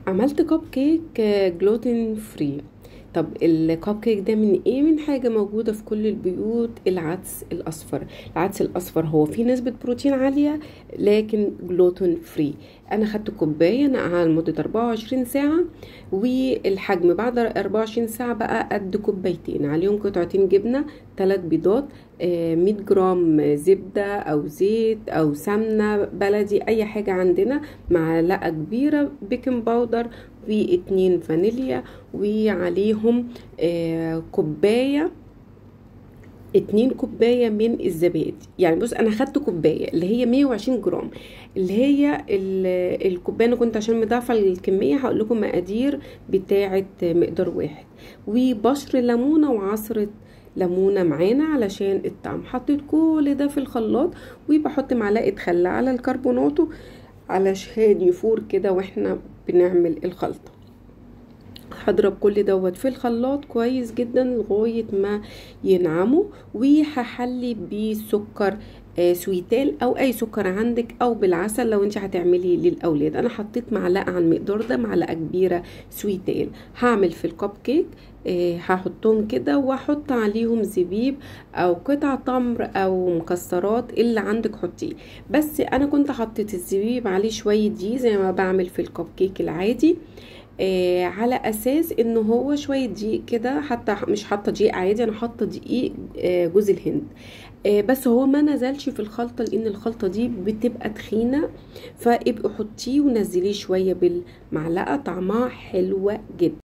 عملت كب كيك جلوتين فري طب الكب كيك ده من ايه من حاجة موجودة في كل البيوت العدس الاصفر العدس الاصفر هو فيه نسبة بروتين عالية لكن جلوتين فري انا خدت كوباية نقعها لمدة 24 ساعة والحجم بعد 24 ساعة بقى قد كوبايتين عليهم قطعتين جبنة 3 بيضات 100 جرام زبدة او زيت او سمنة بلدي اي حاجة عندنا معلقة كبيرة بيكنج باودر واتنين فانيليا وعليهم كوباية اتنين كوباية من الزبادي يعني بص انا خدت كوباية اللي هي 120 جرام اللي هي الكوباية انا كنت عشان مضاعفة الكمية هقول لكم مقادير بتاعة مقدار واحد وبشر ليمونة وعصرة ليمونه معانا علشان الطعم حطيت كل ده في الخلاط وبحط معلقه خل على الكربوناتو علشان يفور كده واحنا بنعمل الخلطه هضرب كل دوت في الخلاط كويس جدا لغايه ما ينعموا وهحلي بسكر سويتال او اي سكر عندك او بالعسل لو انت هتعملي للاولاد انا حطيت معلقه عن المقدار ده معلقه كبيره سويتال هعمل في الكب كيك هحطهم كده واحط عليهم زبيب او قطع تمر او مكسرات اللي عندك حطيه بس انا كنت حطيت الزبيب عليه شويه دي زي ما بعمل في الكب كيك العادي آه على اساس ان هو شويه دقيق كده حتى مش حاطه دقيق عادي انا حاطه دقيق آه جوز الهند آه بس هو ما نزلش في الخلطه لان الخلطه دي بتبقى تخينه فابقوا حطيه ونزليه شويه بالمعلقه طعمها حلوه جدا